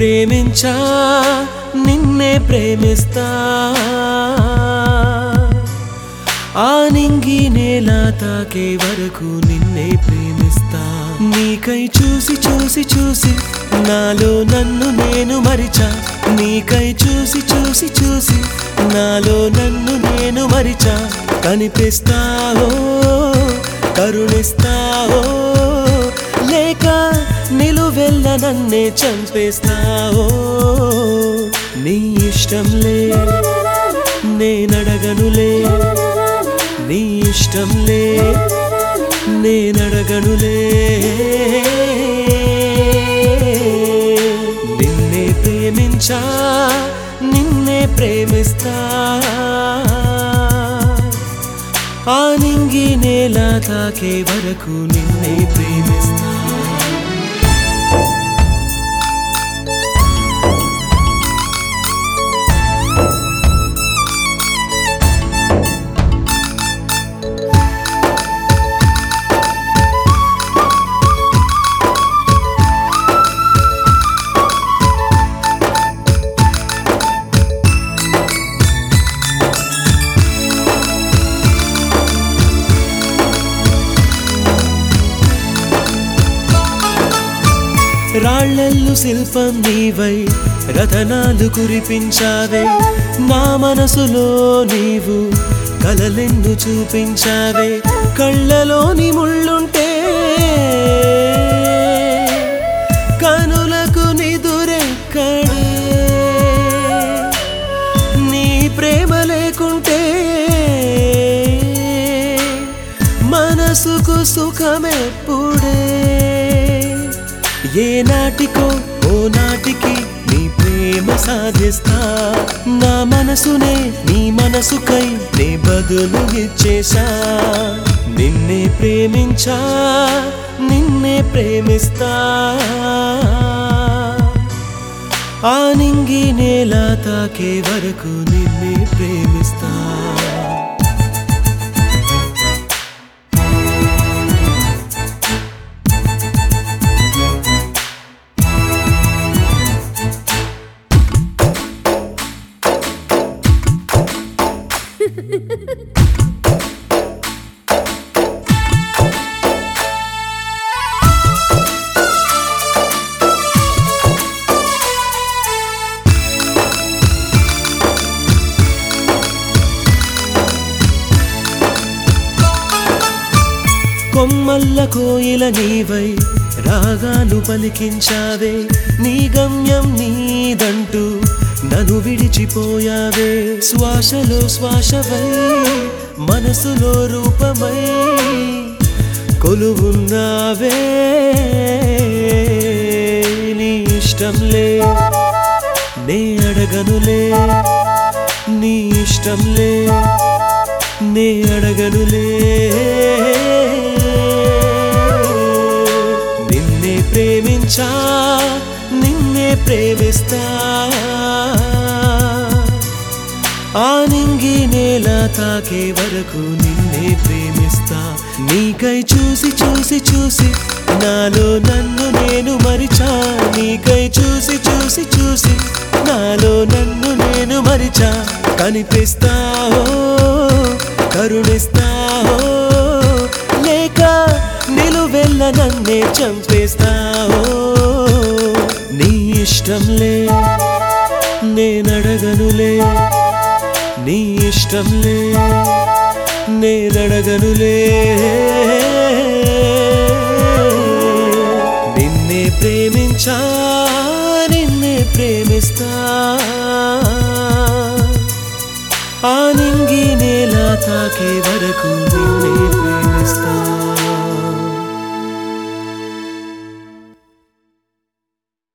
ప్రేమించా నిన్నే ప్రేమిస్తా ఆ నింగి నేల తాకే వరకు నిన్నే ప్రేమిస్తా నీకై చూసి చూసి చూసి నాలో నన్ను నేను మరిచా నీకై చూసి చూసి చూసి నాలో నన్ను నేను మరిచా కనిపిస్తావో కరుణిస్తావో లేక నిలువెల్ల నన్నే చంపేస్తావో నీ ఇష్టంలే నేనడగనులే నీ ఇష్టంలే నేనడగనులే నిన్నే ప్రేమించా నిన్నే ప్రేమిస్తా ఆ నింగి నేల తాకే వరకు నిన్నే ప్రేమిస్తా రాళ్ళల్లు శిల్పం నీవై రతనాలు కురిపించావే నా మనసులో నీవు కలలెన్ను చూపించావే కళ్ళలోని ముళ్ళుంటే కనులకు నిదురెక్కడే నీ ప్రేమ లేకుంటే మనసుకు సుఖమెప్పుడే ఏ నాటికో ఓ నాటికి నీ ప్రేమ సాధిస్తా నా మనసునే నీ మనసుకై నీ బదులు ఇచ్చేసా నిన్నే ప్రేమించా నిన్నే ప్రేమిస్తా ఆ నింగి నేల తాకే వరకు నిన్నే ప్రేమిస్తా కొమ్మల్ల కోయిల నీవై రాగాలు పలికించావే నీ గమ్యం నీదంటూ నన్ను విడిచిపోయావే శ్వాసలో శ్వాసవై మనసులో రూపమై కొలువున్నావే నీ ఇష్టంలే నే అడగనులే నీ ఇష్టంలే నే అడగనులే నిన్నే ప్రేమించా నిన్నే ప్రేమిస్తా ఆ నింగి నేల తాకే వరకు నిన్నే ప్రేమిస్తా నీకై చూసి చూసి చూసి నాలో నన్ను నేను మరిచా నీకై చూసి చూసి చూసి నాలో నన్ను నేను మరిచా కనిపిస్తావో కరుణిస్తావో లేక నిలువెల్ల నన్నే చంపేస్తావో నీ ఇష్టంలే నేనడగనులే నీ ఇష్టంలే నేనడగనులే నిన్నే ప్రేమించా నిన్నే ప్రేమిస్తా ఆ నింగి నేల తాకే వరకు నిన్నే ప్రేమిస్తా